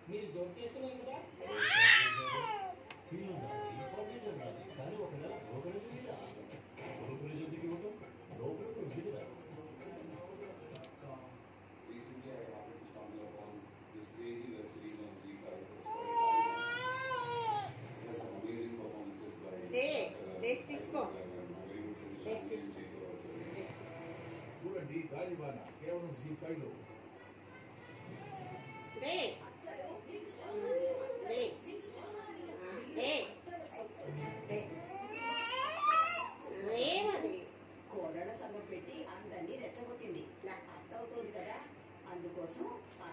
మీరు జోక్ చేస్తున్నారు కదా ఫీల్ ఉండాలి పండించాలి కానీ ఒక నెల బ్రోకరేజ్ మీద బ్రోకరేజ్ ఎందుకు ఇవ్వటం బ్రోకర్ విధి కదా Recently, I happened to stumble upon this crazy web series on Z5. It's called Dynamite. It has some amazing performances by. Hey, uh, let's disco. uh, very good friends, Let's Shanti and disco. Jacob also. చూడండి గాలివాన కేవలం G five లో రే రే రే రే రేవది కోడళ్ళ సంగ పెట్టి అందరినీ రెచ్చగొట్టింది అర్థమవుతుంది కదా అందుకోసం